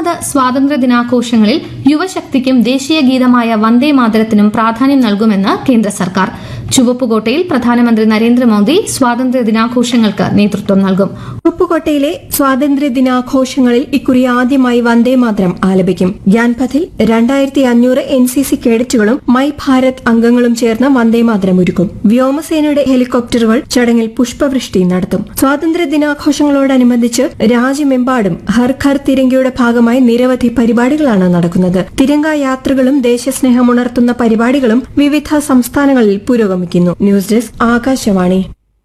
അൻപത് സ്വാതന്ത്ര്യ ദിനാഘോഷങ്ങളിൽ യുവശക്തിക്കും ദേശീയ ഗീതമായ വന്ദേ മാതരത്തിനും പ്രാധാന്യം നൽകുമെന്ന് കേന്ദ്ര സർക്കാർ ചുവപ്പുകോട്ടയിൽ പ്രധാനമന്ത്രി നരേന്ദ്രമോദി സ്വാതന്ത്ര്യ ദിനാഘോഷങ്ങൾക്ക് നേതൃത്വം നൽകും ഉപ്പുകോട്ടയിലെ സ്വാതന്ത്ര്യ ദിനാഘോഷങ്ങളിൽ ഇക്കുറി ആദ്യമായി വന്ദേ മാതരം ആലപിക്കും ഗ്യാൻപഥിൽ രണ്ടായിരത്തി അഞ്ഞൂറ് എൻ സി സി കേഡറ്റുകളും മൈ ഭാരത് അംഗങ്ങളും ചേർന്ന് വന്ദേ മാതരം ഒരുക്കും വ്യോമസേനയുടെ ഹെലികോപ്റ്ററുകൾ ചടങ്ങിൽ പുഷ്പവൃഷ്ടി നടത്തും സ്വാതന്ത്ര്യ ദിനാഘോഷങ്ങളോടനുബന്ധിച്ച് രാജ്യമെമ്പാടും ഹർ ഘർ തിരങ്കയുടെ ഭാഗമായി നിരവധി പരിപാടികളാണ് നടക്കുന്നത് തിരങ്ക യാത്രകളും ദേശസ്നേഹമുണർത്തുന്ന പരിപാടികളും വിവിധ സംസ്ഥാനങ്ങളിൽ പുരോഗമിക്കുന്നു ന്യൂസ് ഡെസ്ക് ആകാശവാണി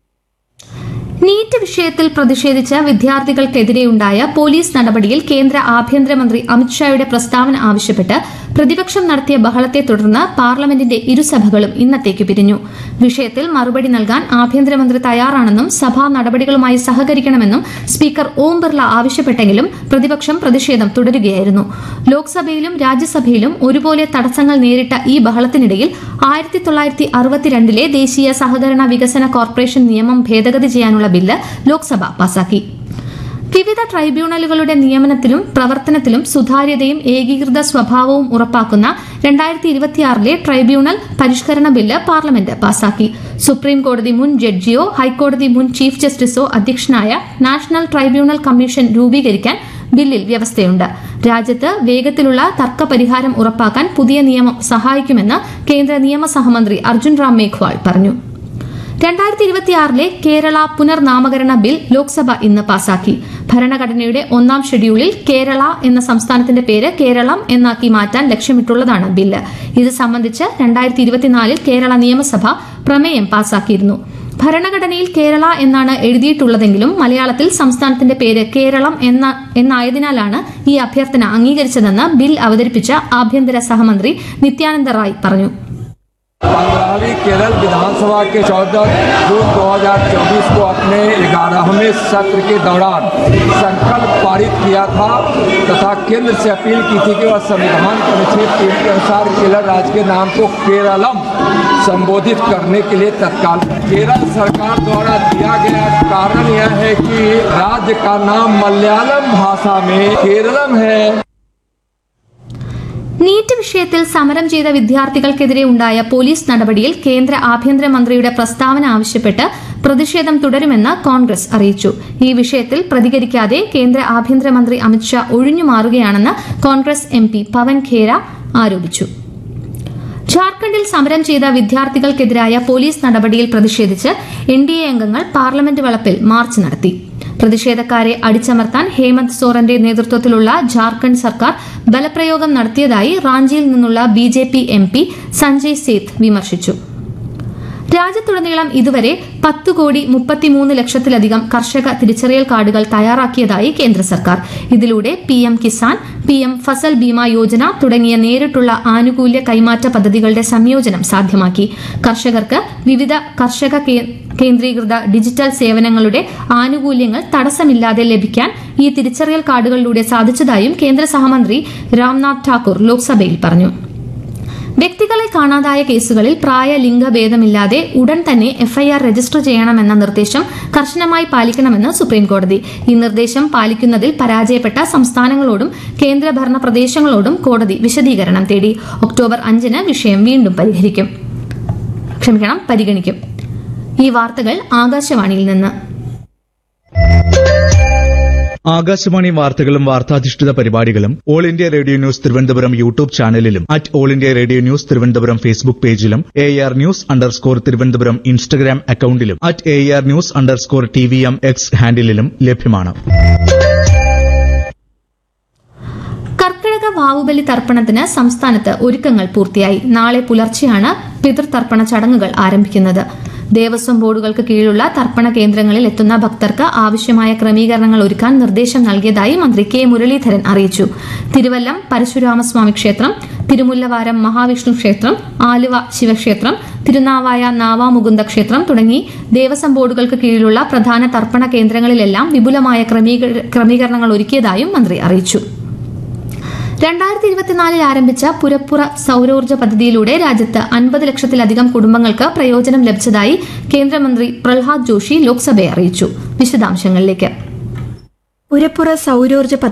നീറ്റ് വിഷയത്തിൽ പ്രതിഷേധിച്ച വിദ്യാർത്ഥികൾക്കെതിരെയുണ്ടായ പോലീസ് നടപടിയിൽ കേന്ദ്ര ആഭ്യന്തരമന്ത്രി അമിത്ഷായുടെ പ്രസ്താവന ആവശ്യപ്പെട്ട് പ്രതിപക്ഷം നടത്തിയ ബഹളത്തെ തുടർന്ന് പാർലമെന്റിന്റെ ഇരുസഭകളും ഇന്നത്തേക്ക് പിരിഞ്ഞു വിഷയത്തിൽ മറുപടി നൽകാൻ ആഭ്യന്തരമന്ത്രി തയ്യാറാണെന്നും സഭാ നടപടികളുമായി സഹകരിക്കണമെന്നും സ്പീക്കർ ഓം ബിർള ആവശ്യപ്പെട്ടെങ്കിലും പ്രതിപക്ഷം പ്രതിഷേധം തുടരുകയായിരുന്നു ലോക്സഭയിലും രാജ്യസഭയിലും ഒരുപോലെ തടസ്സങ്ങൾ നേരിട്ട ഈ ബഹളത്തിനിടയിൽ ആയിരത്തി തൊള്ളായിരത്തി അറുപത്തിരണ്ടിലെ ദേശീയ സഹകരണ വികസന കോർപ്പറേഷൻ നിയമം ഭേദഗതി ചെയ്യാനുള്ള ബില്ല് ലോക്സഭ പാസാക്കി വിവിധ ട്രൈബ്യൂണലുകളുടെ നിയമനത്തിലും പ്രവർത്തനത്തിലും സുതാര്യതയും ഏകീകൃത സ്വഭാവവും ഉറപ്പാക്കുന്ന രണ്ടായിരത്തി ഇരുപത്തിയാറിലെ ട്രൈബ്യൂണൽ പരിഷ്കരണ ബില്ല് പാർലമെന്റ് പാസാക്കി സുപ്രീം കോടതി മുൻ ജഡ്ജിയോ ഹൈക്കോടതി മുൻ ചീഫ് ജസ്റ്റിസോ അധ്യക്ഷനായ നാഷണൽ ട്രൈബ്യൂണൽ കമ്മീഷൻ രൂപീകരിക്കാൻ ബില്ലിൽ വ്യവസ്ഥയുണ്ട് രാജ്യത്ത് വേഗത്തിലുള്ള തർക്ക പരിഹാരം ഉറപ്പാക്കാൻ പുതിയ നിയമം സഹായിക്കുമെന്ന് കേന്ദ്ര നിയമസഹമന്ത്രി അർജുൻ റാം മേഘ്വാൾ പറഞ്ഞു രണ്ടായിരത്തി ഇരുപത്തിയാറിലെ കേരള പുനർനാമകരണ ബിൽ ലോക്സഭ ഇന്ന് പാസാക്കി ഭരണഘടനയുടെ ഒന്നാം ഷെഡ്യൂളിൽ കേരള എന്ന സംസ്ഥാനത്തിന്റെ പേര് കേരളം എന്നാക്കി മാറ്റാൻ ലക്ഷ്യമിട്ടുള്ളതാണ് ബില്ല് ഇത് സംബന്ധിച്ച് രണ്ടായിരത്തി ഇരുപത്തിനാലിൽ കേരള നിയമസഭ പ്രമേയം പാസാക്കിയിരുന്നു ഭരണഘടനയിൽ കേരള എന്നാണ് എഴുതിയിട്ടുള്ളതെങ്കിലും മലയാളത്തിൽ സംസ്ഥാനത്തിന്റെ പേര് കേരളം എന്ന എന്നായതിനാലാണ് ഈ അഭ്യർത്ഥന അംഗീകരിച്ചതെന്ന് ബിൽ അവതരിപ്പിച്ച ആഭ്യന്തര സഹമന്ത്രി നിത്യാനന്ദ റായ് പറഞ്ഞു पंद्रहवीं केरल विधानसभा के 14 जून 2024 को अपने ग्यारहवें सत्र के दौरान संकल्प पारित किया था तथा केंद्र से अपील की थी कि वह संविधान परिच्छेद तीन के अनुसार केरल राज्य के नाम को केरलम संबोधित करने के लिए तत्काल केरल सरकार द्वारा दिया गया कारण यह है कि राज्य का नाम मलयालम भाषा में केरलम है നീറ്റ് വിഷയത്തിൽ സമരം ചെയ്ത വിദ്യാർത്ഥികൾക്കെതിരെ ഉണ്ടായ പോലീസ് നടപടിയിൽ കേന്ദ്ര ആഭ്യന്തരമന്ത്രിയുടെ പ്രസ്താവന ആവശ്യപ്പെട്ട് പ്രതിഷേധം തുടരുമെന്ന് കോൺഗ്രസ് അറിയിച്ചു ഈ വിഷയത്തിൽ പ്രതികരിക്കാതെ കേന്ദ്ര ആഭ്യന്തരമന്ത്രി അമിത്ഷാ ഒഴിഞ്ഞുമാറുകയാണെന്ന് Congress M P Pawan Khera ആരോപിച്ചു ജാർഖണ്ഡിൽ സമരം ചെയ്ത വിദ്യാർത്ഥികൾക്കെതിരായ പോലീസ് നടപടിയിൽ പ്രതിഷേധിച്ച് എൻ ഡി എ അംഗങ്ങൾ പാർലമെന്റ് വളപ്പിൽ മാർച്ച് നടത്തി പ്രതിഷേധക്കാരെ അടിച്ചമർത്താൻ ഹേമന്ത് സോറന്റെ നേതൃത്വത്തിലുള്ള ജാർഖണ്ഡ് സർക്കാർ ബലപ്രയോഗം നടത്തിയതായി റാഞ്ചിയിൽ നിന്നുള്ള B J P M P Sanjay Seth വിമർശിച്ചു രാജ്യത്തുടനീളം ഇതുവരെ പത്ത് കോടി മുപ്പത്തിമൂന്ന് ലക്ഷത്തിലധികം കർഷക തിരിച്ചറിയൽ കാർഡുകൾ തയ്യാറാക്കിയതായി കേന്ദ്ര സർക്കാർ ഇതിലൂടെ P M Kisan P M Fasal Bima Yojana തുടങ്ങിയ നേരിട്ടുള്ള ആനുകൂല്യ കൈമാറ്റ പദ്ധതികളുടെ സംയോജനം സാധ്യമാക്കി കർഷകർക്ക് വിവിധ കർഷക കേ- കേന്ദ്രീകൃത ഡിജിറ്റൽ സേവനങ്ങളുടെ ആനുകൂല്യങ്ങൾ തടസ്സമില്ലാതെ ലഭിക്കാൻ ഈ തിരിച്ചറിയൽ കാർഡുകളിലൂടെ സാധിച്ചതായും കേന്ദ്ര സഹമന്ത്രി രാംനാഥ് ഠാക്കൂർ ലോക്സഭയിൽ പറഞ്ഞു വ്യക്തികളെ കാണാതായ കേസുകളിൽ പ്രായ ലിംഗഭേദമില്ലാതെ ഉടൻ തന്നെ എഫ്ഐആർ രജിസ്റ്റർ ചെയ്യണമെന്ന നിർദ്ദേശം കർശനമായി പാലിക്കണമെന്ന് സുപ്രീംകോടതി ഈ നിർദ്ദേശം പാലിക്കുന്നതിൽ പരാജയപ്പെട്ട സംസ്ഥാനങ്ങളോടും കേന്ദ്രഭരണ പ്രദേശങ്ങളോടും കോടതി വിശദീകരണം തേടി ഒക്ടോബർ അഞ്ചിന് വിഷയം വീണ്ടും പരിഹരിക്കും ക്ഷമിക്കണം പരിഗണിക്കും ഈ വാർത്തകൾ ആകാശവാണിയിൽ നിന്ന് ആകാശവാണി വാർത്തകളും വാർത്താധിഷ്ഠിത പരിപാടികളും all India radio news Thiruvananthapuram YouTube ചാനലിലും at all India radio news Thiruvananthapuram Facebook പേജിലും A R news underscore Thiruvananthapuram Instagram അക്കൌണ്ടിലും at A R news underscore T V M X ഹാൻഡിലും ലഭ്യമാണ് കർക്കിടക വാവുബലി തർപ്പണത്തിന് സംസ്ഥാനത്ത് ഒരുക്കങ്ങൾ പൂർത്തിയായി നാളെ പുലർച്ചെയാണ് പിതൃതർപ്പണ ചടങ്ങുകൾ ആരംഭിക്കുന്നത് ദേവസ്വം ബോർഡുകൾക്ക് കീഴിലുള്ള തർപ്പണ കേന്ദ്രങ്ങളിൽ എത്തുന്ന ഭക്തർക്ക് ആവശ്യമായ ക്രമീകരണങ്ങൾ ഒരുക്കാൻ നിർദ്ദേശം നൽകിയതായി മന്ത്രി കെ മുരളീധരൻ അറിയിച്ചു തിരുവല്ലം പരശുരാമസ്വാമി ക്ഷേത്രം തിരുമുല്ലവാരം മഹാവിഷ്ണു ക്ഷേത്രം ആലുവ ശിവക്ഷേത്രം തിരുനാവായ നാവാമുകുന്ദ ക്ഷേത്രം തുടങ്ങി ദേവസ്വം ബോർഡുകൾക്ക് കീഴിലുള്ള പ്രധാന തർപ്പണ കേന്ദ്രങ്ങളിലെല്ലാം വിപുലമായ ക്രമീകര- ക്രമീകരണങ്ങൾ ഒരുക്കിയതായും മന്ത്രി അറിയിച്ചു രണ്ടായിരത്തി ഇരുപത്തിനാലിൽ ആരംഭിച്ച പുരപ്പുറ സൌരോർജ്ജ പദ്ധതിയിലൂടെ രാജ്യത്ത് അൻപത് ലക്ഷത്തിലധികം കുടുംബങ്ങൾക്ക് പ്രയോജനം ലഭിച്ചതായി കേന്ദ്രമന്ത്രി പ്രഹ്ലാദ് ജോഷി ലോക്സഭയെ അറിയിച്ചു വിശദാംശങ്ങളിലേക്ക് പുരപ്പുറ സൌരോർജ്ജ